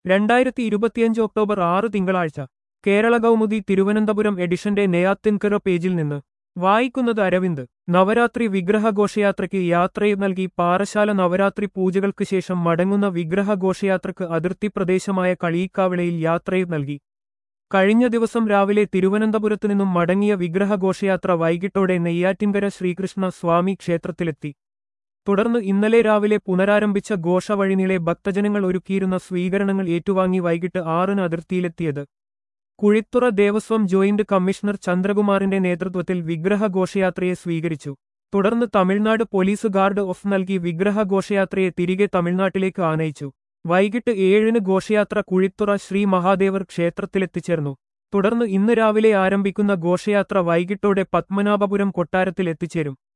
രണ്ടായിരത്തി ഇരുപത്തിയഞ്ച് ഒക്ടോബർ ആറ് തിങ്കളാഴ്ച കേരള കൗമുദി തിരുവനന്തപുരം എഡിഷന്റെ നെയ്യാത്തിൻകര പേജിൽ നിന്ന് വായിക്കുന്നത് അരവിന്ദ് നവരാത്രി വിഗ്രഹഘോഷയാത്രയ്ക്ക് യാത്രയും നൽകി പാറശാല നവരാത്രി പൂജകൾക്ക് ശേഷം മടങ്ങുന്ന വിഗ്രഹഘോഷയാത്രയ്ക്ക് അതിർത്തി പ്രദേശമായ കളീക്കാവിളയിൽ യാത്രയും നൽകി കഴിഞ്ഞ ദിവസം രാവിലെ തിരുവനന്തപുരത്തു നിന്നും മടങ്ങിയ വിഗ്രഹഘോഷയാത്ര വൈകിട്ടോടെ നെയ്യാറ്റിൻകര ശ്രീകൃഷ്ണ സ്വാമി ക്ഷേത്രത്തിലെത്തി തുടർന്ന് ഇന്നലെ രാവിലെ പുനരാരംഭിച്ച ഘോഷവഴിനീളെ ഭക്തജനങ്ങൾ ഒരുക്കിയിരുന്ന സ്വീകരണങ്ങൾ ഏറ്റുവാങ്ങി വൈകിട്ട് ആറിന് അതിർത്തിയിലെത്തിയത് കുഴിത്തുറ ദേവസ്വം ജോയിന്റ് കമ്മീഷണർ ചന്ദ്രകുമാറിന്റെ നേതൃത്വത്തിൽ വിഗ്രഹഘോഷയാത്രയെ സ്വീകരിച്ചു തുടർന്ന് തമിഴ്നാട് പോലീസ് ഗാർഡ് ഓഫ് നൽകി വിഗ്രഹഘോഷയാത്രയെ തിരികെ തമിഴ്നാട്ടിലേക്ക് ആനയിച്ചു വൈകിട്ട് ഏഴിന് ഘോഷയാത്ര കുഴിത്തുറ ശ്രീ മഹാദേവർ ക്ഷേത്രത്തിലെത്തിച്ചേർന്നു തുടർന്ന് ഇന്ന് രാവിലെ ആരംഭിക്കുന്ന ഘോഷയാത്ര വൈകിട്ടോടെ പത്മനാഭപുരം കൊട്ടാരത്തിൽ എത്തിച്ചേരും